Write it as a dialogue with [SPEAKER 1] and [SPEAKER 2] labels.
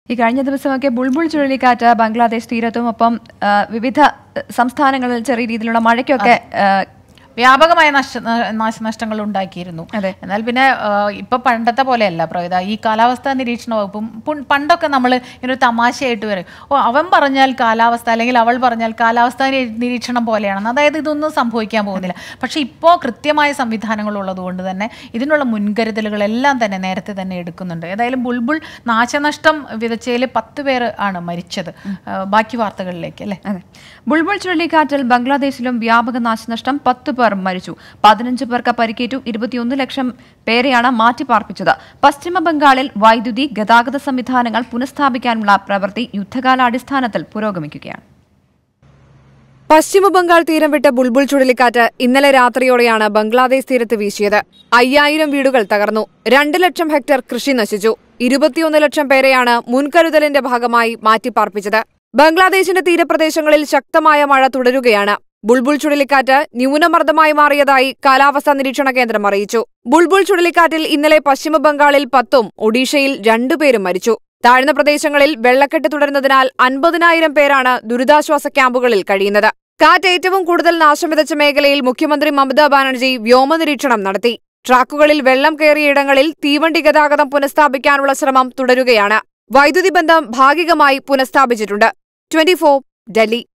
[SPEAKER 1] ഈ കഴിഞ്ഞ ദിവസമൊക്കെ ബുൾബുൾ ചുഴലിക്കാറ്റ് ബംഗ്ലാദേശ് തീരത്തും ഒപ്പം ആ, വിവിധ ആ, സംസ്ഥാനങ്ങളിൽ ചെറിയ രീതിയിലുള്ള മഴയ്ക്കൊക്കെ ആ,
[SPEAKER 2] വ്യാപകമായ നഷ്ട ന- നാശനഷ്ടങ്ങൾ ഉണ്ടാക്കിയിരുന്നു
[SPEAKER 1] അതെ.
[SPEAKER 2] എന്നാൽ പിന്നെ ആ, ഇപ്പൊ പണ്ടത്തെ പോലെയല്ല പ്രവിത ഈ കാലാവസ്ഥാ നിരീക്ഷണ വകുപ്പും പുൺ- പണ്ടൊക്കെ നമ്മൾ ഇങ്ങനെ ഒരു തമാശയായിട്ട് വരും ഓ അവൻ പറഞ്ഞാൽ കാലാവസ്ഥ അല്ലെങ്കിൽ അവൾ പറഞ്ഞാൽ കാലാവസ്ഥാ നിരീ- നിരീക്ഷണം പോലെയാണെന്ന് അതായത് ഇതൊന്നും സംഭവിക്കാൻ പോകുന്നില്ല പക്ഷേ ഇപ്പോൾ കൃത്യമായ സംവിധാനങ്ങൾ ഉള്ളതുകൊണ്ട് തന്നെ ഇതിനുള്ള മുൻകരുതലുകളെല്ലാം തന്നെ നേരത്തെ തന്നെ എടുക്കുന്നുണ്ട് ഏതായാലും ബുൾബുൾ നാശനഷ്ടം വിതച്ചതിൽ പത്ത് പേർ ആണ് മരിച്ചത് ആ, ബാക്കി വാർത്തകളിലേക്ക് അല്ലേ
[SPEAKER 1] അതെ ബുൾബുൾ ചുഴലിക്കാറ്റിൽ ബംഗ്ലാദേശിലും വ്യാപക നാശനഷ്ടം പത്ത് പേർ മരിച്ചു പതിനഞ്ച് പേർക്ക് പരിക്കേറ്റു ഇരുപത്തിയൊന്ന് ലക്ഷം പേരെയാണ് മാറ്റിപ്പാർപ്പിച്ചത് പശ്ചിമ ബംഗാളിൽ വൈദ്യുതി ഗതാഗത സംവിധാനങ്ങൾ പുനഃസ്ഥാപിക്കാനുള്ള പ്രവൃത്തി യുദ്ധകാലാടിസ്ഥാനത്തിൽ പുരോഗമിക്കുകയാണ്
[SPEAKER 3] പശ്ചിമ ബംഗാൾ തീരം വിട്ട ബുൾബുൾ ചുഴലിക്കാറ്റ് ഇന്നലെ രാത്രിയോടെയാണ് ബംഗ്ലാദേശ് തീരത്ത് വീശിയത് അയ്യായിരം വീടുകൾ തകർന്നു രണ്ട് ലക്ഷം ഹെക്ടർ കൃഷി നശിച്ചു ഇരുപത്തിയൊന്ന് ലക്ഷം പേരെയാണ് മുൻകരുതലിന്റെ ഭാഗമായി മാറ്റിപ്പാർപ്പിച്ചത് ബംഗ്ലാദേശിന്റെ തീരപ്രദേശങ്ങളിൽ ശക്തമായ മഴ തുടരുകയാണ് ബുൾബുൾ ചുഴലിക്കാറ്റ് ന്യൂനമർദ്ദമായി മാറിയതായി കാലാവസ്ഥാ നിരീക്ഷണ കേന്ദ്രം അറിയിച്ചു ബുൾബുൾ ചുഴലിക്കാറ്റിൽ ഇന്നലെ പശ്ചിമ ബംഗാളിൽ പത്തും ഒഡീഷയിൽ രണ്ടുപേരും മരിച്ചു താഴ്ന്ന പ്രദേശങ്ങളിൽ വെള്ളക്കെട്ട് തുടരുന്നതിനാൽ അൻപതിനായിരം പേരാണ് ദുരിതാശ്വാസ ക്യാമ്പുകളിൽ കഴിയുന്നത് കാറ്റ് ഏറ്റവും കൂടുതൽ നാശം വിതച്ച മേഖലയിൽ മുഖ്യമന്ത്രി മമതാ ബാനർജി വ്യോമനിരീക്ഷണം നടത്തി ട്രാക്കുകളിൽ വെള്ളം കയറിയ ഇടങ്ങളിൽ തീവണ്ടി ഗതാഗതം പുനഃസ്ഥാപിക്കാനുള്ള ശ്രമം തുടരുകയാണ് വൈദ്യുതി ബന്ധം ഭാഗികമായി പുനഃസ്ഥാപിച്ചിട്ടുണ്ട് ട്വന്റി ഡൽഹി